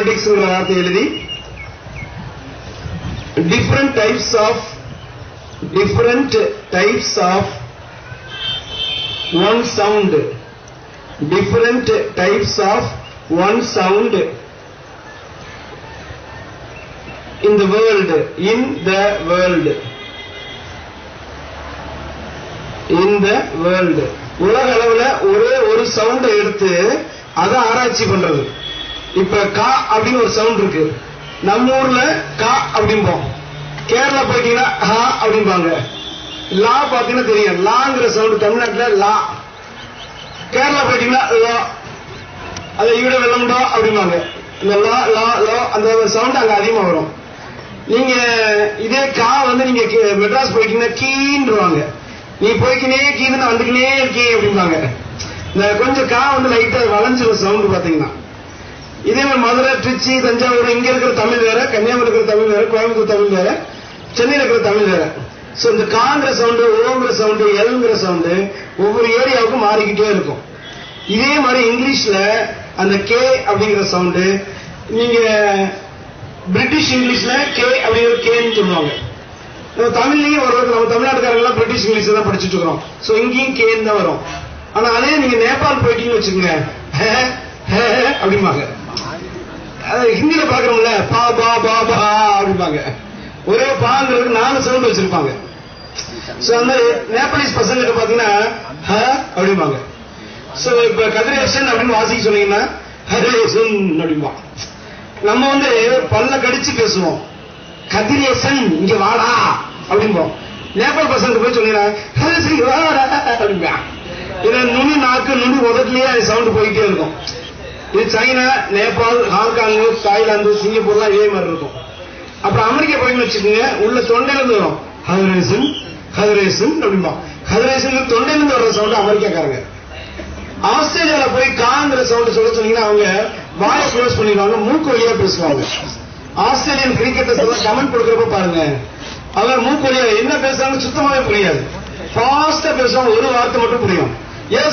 பொனடிக்ஸ்ங்கிற வார்த்தை எழுதி different types of different types of one sound different types of one sound in the world in the world in the world உலக அளவுல ஒரே ஒரு சவுண்டை எடுத்து அதை ஆராய்ச்சி பண்றது இப்ப கா அப்படின்னு ஒரு சவுண்ட் இருக்கு நம்ம ஊர்ல கா அப்படிம்போம் கேரளா போயிட்டீங்கன்னா ஹா அப்படிம்பாங்க லா பாத்தீங்கன்னா தெரியும் லாங்கிற சவுண்ட் தமிழ்நாட்டுல லா கேரளா போயிட்டீங்கன்னா லா அதை ஈட வெள்ளம்டா அப்படிம்பாங்க இந்த லா லா லா அந்த சவுண்ட் அங்க அதிகமா வரும் நீங்க இதே கா வந்து நீங்க கே- மெட்ராஸ் போயிட்டீங்கன்னா கீன்றுவாங்க நீ போய்க்கினே கீன்னு வந்துக்கினே இருக்கீ அப்படிம்பாங்க இந்த கொஞ்சம் கா வந்து லைட்டா வளைஞ்சிரும் சவுண்ட் பாத்தீங்கன்னா இதே மாதிரி மதுரை திருச்சி தஞ்சாவூர் இங்க இருக்கிற தமிழ் வேற கன்னியாகுமரி இருக்கிற தமிழ் வேற கோயம்புத்தூர் தமிழ் வேற சென்னையில் இருக்கிற தமிழ் வேற சோ இந்த காங்கிற சவுண்டு ஓங்கிற சவுண்டு எல்ங்கிற சவுண்டு ஒவ்வொரு ஏரியாவுக்கும் மாறிக்கிட்டே இருக்கும் இதே மாதிரி இங்கிலீஷ்ல அந்த கே அப்படிங்கிற சவுண்டு நீங்க பிரிட்டிஷ் இங்கிலீஷ்ல கே அப்படிங்கிற கேன்னு சொல்லுவாங்க நம்ம தமிழ்லயும் வர்றது நம்ம தமிழ்நாட்டுக்காரங்க எல்லாம் பிரிட்டிஷ் இங்கிலீஷ் தான் படிச்சுட்டு இருக்கிறோம் சோ இங்கேயும் கேன்னு தான் வரும் ஆனா அதே நீங்க நேபாள் போயிட்டீங்கன்னு வச்சுக்கோங்க ஹே, ஹே, அப்படிம்பாங்க அது ஹிந்தியில பாக்குறோம்ல பா பா பா பா அப்படிம்பாங்க ஒரே பாங்கிறதுக்கு நாலு சவுண்ட் வச்சிருப்பாங்க சோ அந்த நேபாளிஸ் பசங்க பாத்தீங்கன்னா ஹ அப்படிம்பாங்க சோ இப்ப கதிரேசன் அப்படின்னு வாசிக்க சொன்னீங்கன்னா ஹரேசன் அப்படிம்பா நம்ம வந்து பல்ல கடிச்சு பேசுவோம் கதிரேசன் இங்க வாடா அப்படிம்போம் நேபாள் பசங்க போய் சொன்னீங்கன்னா ஹரேசன் இங்க வாடா அப்படிம்பா இது நுனி நாக்கு நுனி உதட்டுலயே சவுண்ட் போயிட்டே இருக்கும் இது சைனா நேபாள் ஹாங்காங் தாய்லாந்து சிங்கப்பூர்லாம் இதே மாதிரி இருக்கும் அப்புறம் அமெரிக்கா போயின்னு வச்சுக்கோங்க உள்ள தொண்டையில இருந்து வரும் ஹதரேசன் ஹதரேசன் அப்படிம்பா ஹதரேசன் தொண்டையில இருந்து வர்ற சவுண்ட் அமெரிக்காக்காரங்க ஆஸ்திரேலியால போய் காங்கிற சவுண்ட் சொல்ல சொன்னீங்கன்னா அவங்க வாயை க்ளோஸ் பண்ணிடுவாங்க மூக்கு வழியா பேசுவாங்க ஆஸ்திரேலியன் கிரிக்கெட்டர்ஸ் எல்லாம் கமெண்ட் கொடுக்கறப்ப பாருங்க அவர் மூக்கு வழியா என்ன பேசுறாங்க சுத்தமாவே புரியாது ஃபாஸ்டா பேசுவாங்க ஒரு வார்த்தை மட்டும் புரியும் எஸ்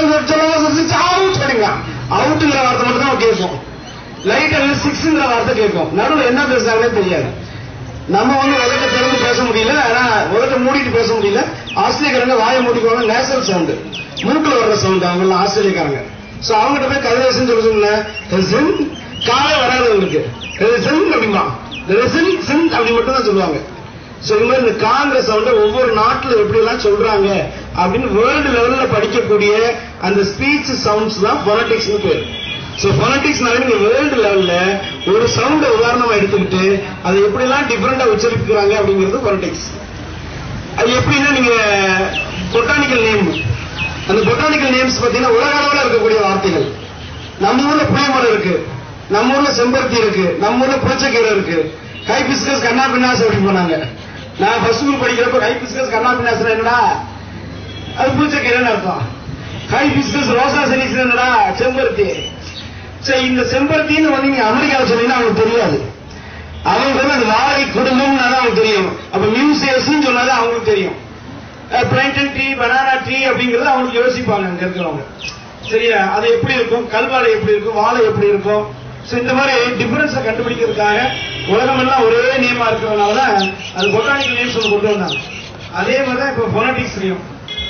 அவுட் பண்ணுங்க அவுட்டுங்கிற வார்த்தை மட்டும் தான் கேட்கும் லைட்டா சிக்ஸ்ங்கிற வார்த்தை கேட்கும் நடுவில் என்ன பேசுறாங்கன்னே தெரியாது நம்ம வந்து உலகத்தை திறந்து பேச முடியல ஆனா உலகத்தை மூடிட்டு பேச முடியல ஆஸ்திரேலியக்காரங்க வாயை மூடிக்குவாங்க நேசல் சவுண்ட் மூக்குல வர்ற சவுண்ட் அவங்க எல்லாம் ஆஸ்திரேலியக்காரங்க சோ அவங்ககிட்ட போய் கதிரேசன் சொல்ல சொன்னேன் காலே வராது உங்களுக்கு ரெசன் அப்படிமா ரெசன் சின் அப்படி மட்டும் தான் சொல்லுவாங்க சோ இது மாதிரி இந்த காங்கிற சவுண்ட ஒவ்வொரு நாட்டுல எப்படி எல்லாம் சொல்றாங்க அப்படின்னு வேர்ல்டு லெவல்ல படிக்கக்கூடிய அந்த ஸ்பீச் சவுண்ட்ஸ் தான் பொலிட்டிக்ஸ் பேர் சோ பொலிட்டிக்ஸ்னால நீங்க வேர்ல்டு லெவல்ல ஒரு சவுண்ட உதாரணமா எடுத்துக்கிட்டு அதை எப்படி எல்லாம் டிஃபரெண்டா உச்சரிக்கிறாங்க அப்படிங்கிறது பொலிட்டிக்ஸ் அது எப்படின்னா நீங்க பொட்டானிக்கல் நேம் அந்த பொட்டானிக்கல் நேம்ஸ் பாத்தீங்கன்னா உலக அளவுல இருக்கக்கூடிய வார்த்தைகள் நம்ம ஊர்ல புளியமரம் இருக்கு நம்ம ஊர்ல செம்பருத்தி இருக்கு நம்ம ஊர்ல புளிச்சக்கீரை இருக்கு ஹைபிஸ்கஸ் கண்ணா பின்னாஸ் அப்படி போனாங்க நான் ஃபர்ஸ்ட் ஸ்கூல் படிக்கிறப்ப ஹைபிஸ்கஸ் கண்ணா பின்னாஸ் என்னடா அது புளிச்சக்கீரைன்னு அர்த்தம் ஹைபிஸ்கஸ் ரோசா செனிஸ் என்னடா செம்பருத்தி சரி இந்த செம்பருத்தின்னு வந்து நீங்க அமெரிக்காவில் சொன்னீங்கன்னா அவங்களுக்கு தெரியாது அவங்க வந்து அது வாழை குடும்பம்னா தான் அவங்களுக்கு தெரியும் அப்ப மியூசியஸ் சொன்னாதான் அவங்களுக்கு தெரியும் பிளான்டன் ட்ரீ பனானா ட்ரீ அப்படிங்கறது அவங்களுக்கு யோசிப்பாங்க அங்க இருக்கிறவங்க சரியா அது எப்படி இருக்கும் கல்வாழை எப்படி இருக்கும் வாழை எப்படி இருக்கும் சோ இந்த மாதிரி டிஃபரன்ஸை கண்டுபிடிக்கிறதுக்காக உலகம் எல்லாம் ஒரே நேமா இருக்கிறதுனால தான் அது பொட்டானிக்கல் நேம்ஸ் ஒன்று கொண்டு வந்தாங்க அதே மாதிரி தான் இப்ப பொனட்டிக்ஸ்லயும்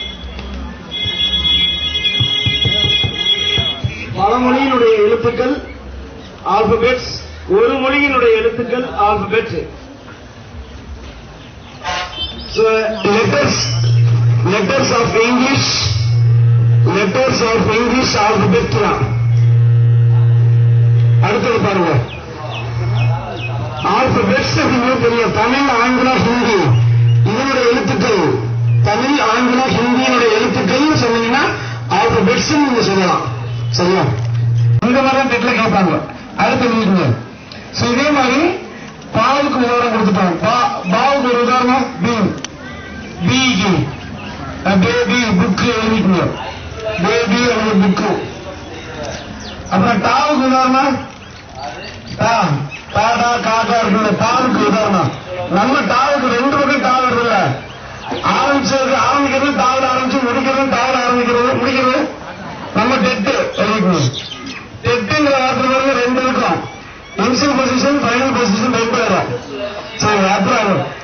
பல மொழியினுடைய எழுத்துக்கள் ஆல்பபெட்ஸ் ஒரு மொழியினுடைய எழுத்துக்கள் alphabet letters letters of English letters of English alphabet தான் அடுத்தது பாருங்க ஆல்பபெட்ஸ் அப்படின்னு தெரியும் தமிழ் ஆங்கிலம் ஹிந்தி இதனுடைய எழுத்துக்கள் தமிழ் ஆங்கிலம் ஹிந்தியினுடைய எழுத்துக்கள் சொன்னீங்கன்னா ஆல்பபெட்ஸ் நீங்க சொல்லலாம் சரியா இந்த மாதிரி தான் திட்டில் கேட்பாங்க அடுத்து நீங்க சோ இதே மாதிரி பாவுக்கு உதாரணம் கொடுத்துட்டாங்க பா- பாவுக்கு ஒரு உதாரணம் பி பிக்கு பேபி புக்கு எழுதிக்கங்க பேபி அல்லது புக்கு அப்புறம் டாவுக்கு உதாரணம் டா டாடா காக்கா இருக்குல்ல டாவுக்கு உதாரணம் நம்ம டாவுக்கு ரெண்டு பக்கம் டா வருதுல்ல ஆரம்பிச்சது ஆரம்பிக்கிறது டாவில் ஆரம்பிச்சு முடிக்கிறது டாவில் ஆரம்பிக்கிறது முடிக்கிறது நம்ம டெட்டு எழுதிக்கணும் டெட்டுங்கிற வார்த்தை பாருங்க ரெண்டு இருக்கும் சரி அப்புறம்